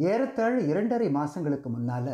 ஏறத்தாழ இரண்டரை மாசங்களுக்கு முன்னால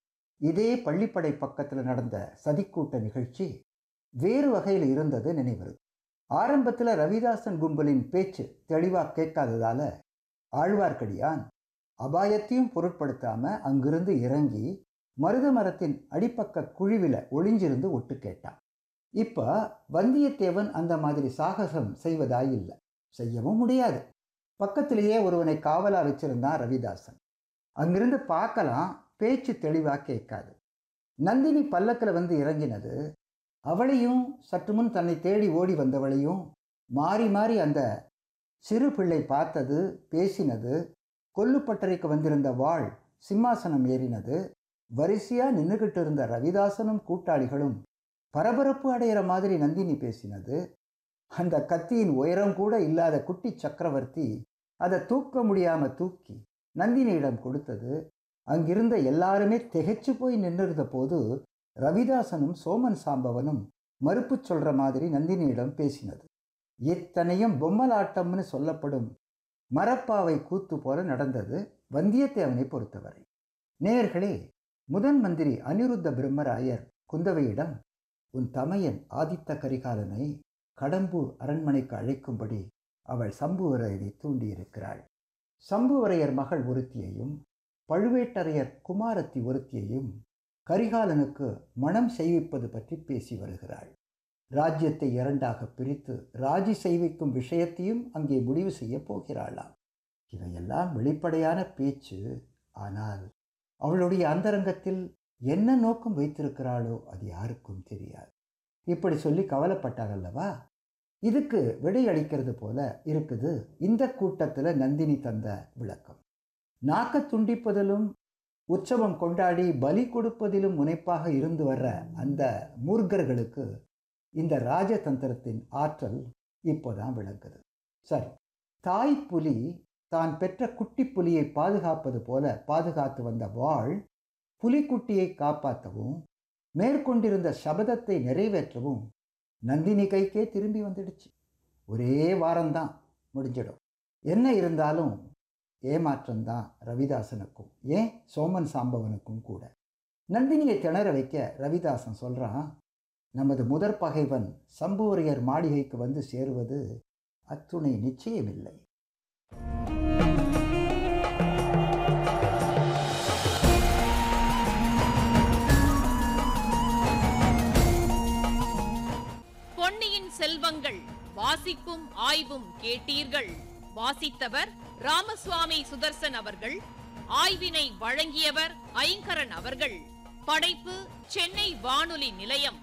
இதே பள்ளிப்படை பக்கத்தில் நடந்த சதிக்கூட்ட நிகழ்ச்சி வேறு வகையில் இருந்தது நினைவருது ஆரம்பத்தில் ரவிதாசன் கும்பலின் பேச்சு தெளிவாக கேட்காததால ஆழ்வார்க்கடியான் அபாயத்தையும் பொருட்படுத்தாம அங்கிருந்து இறங்கி மருத மரத்தின் அடிப்பக்க குழிவில ஒளிஞ்சிருந்து ஒட்டு கேட்டான் இப்ப வந்தியத்தேவன் அந்த மாதிரி சாகசம் செய்வதாயில்லை செய்யவும் முடியாது பக்கத்திலேயே ஒருவனை காவலா வச்சிருந்தான் ரவிதாசன் அங்கிருந்து பார்க்கலாம் பேச்சு தெளிவாக கேட்காது நந்தினி பல்லக்கில் வந்து இறங்கினது அவளையும் சற்று முன் தன்னை தேடி ஓடி வந்தவளையும் மாறி மாறி அந்த சிறு பிள்ளை பார்த்தது பேசினது கொல்லுப்பட்டறைக்கு வந்திருந்த வாள் சிம்மாசனம் ஏறினது வரிசையா நின்றுகிட்டு இருந்த ரவிதாசனும் கூட்டாளிகளும் பரபரப்பு அடையிற மாதிரி நந்தினி பேசினது அந்த கத்தியின் உயரம் கூட இல்லாத குட்டி சக்கரவர்த்தி அதை தூக்க முடியாம தூக்கி நந்தினியிடம் கொடுத்தது அங்கிருந்த எல்லாருமே திகைச்சு போய் நின்றிருந்த போது ரவிதாசனும் சோமன் சாம்பவனும் மறுப்பு சொல்ற மாதிரி நந்தினியிடம் பேசினது இத்தனையும் பொம்மலாட்டம்னு சொல்லப்படும் மரப்பாவை கூத்து போல நடந்தது வந்தியத்தேவனை பொறுத்தவரை நேயர்களே முதன் மந்திரி அனிருத்த பிரம்மராயர் குந்தவையிடம் உன் தமையன் ஆதித்த கரிகாலனை கடம்பூர் அரண்மனைக்கு அழைக்கும்படி அவள் சம்புவரையரை தூண்டியிருக்கிறாள் சம்புவரையர் மகள் ஒருத்தியையும் பழுவேட்டரையர் குமாரத்தி ஒருத்தியையும் கரிகாலனுக்கு மனம் செய்விப்பது பற்றி பேசி வருகிறாள் ராஜ்யத்தை இரண்டாக பிரித்து ராஜி செய்விக்கும் விஷயத்தையும் அங்கே முடிவு செய்ய போகிறாளாம் இவையெல்லாம் வெளிப்படையான பேச்சு ஆனால் அவளுடைய அந்தரங்கத்தில் என்ன நோக்கம் வைத்திருக்கிறாளோ அது யாருக்கும் தெரியாது இப்படி சொல்லி கவலைப்பட்டார் அல்லவா இதுக்கு விடையளிக்கிறது போல இருக்குது இந்த கூட்டத்தில் நந்தினி தந்த விளக்கம் நாக்க துண்டிப்பதிலும் உற்சவம் கொண்டாடி பலி கொடுப்பதிலும் முனைப்பாக இருந்து வர்ற அந்த மூர்க்கர்களுக்கு இந்த ராஜதந்திரத்தின் ஆற்றல் இப்போதான் விளங்குது சரி தாய் புலி தான் பெற்ற குட்டி புலியை பாதுகாப்பது போல பாதுகாத்து வந்த வாள் புலிக்குட்டியை காப்பாற்றவும் மேற்கொண்டிருந்த சபதத்தை நிறைவேற்றவும் நந்தினி கைக்கே திரும்பி வந்துடுச்சு ஒரே வாரம்தான் முடிஞ்சிடும் என்ன இருந்தாலும் ஏமாற்றம்தான் ரவிதாசனுக்கும் ஏன் சோமன் சாம்பவனுக்கும் கூட நந்தினியை திணற வைக்க ரவிதாசன் சொல்கிறான் நமது முதற் பகைவன் சம்புவரையர் மாளிகைக்கு வந்து சேருவது அத்துணை நிச்சயமில்லை பொன்னியின் செல்வங்கள் வாசிப்பும் ஆய்வும் கேட்டீர்கள் வாசித்தவர் ராமசுவாமி சுதர்சன் அவர்கள் ஆய்வினை வழங்கியவர் ஐங்கரன் அவர்கள் படைப்பு சென்னை வானொலி நிலையம்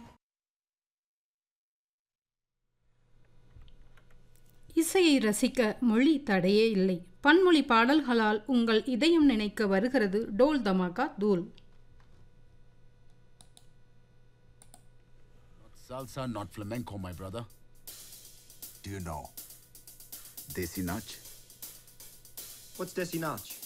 இசையை ரசிக்க மொழி தடையே இல்லை பன்மொழி பாடல்களால் உங்கள் இதயம் நினைக்க வருகிறது டோல் தமாகா தூள் Salsa, not flamenco, my brother. Do you know Desi Nach? What's Desi Nach?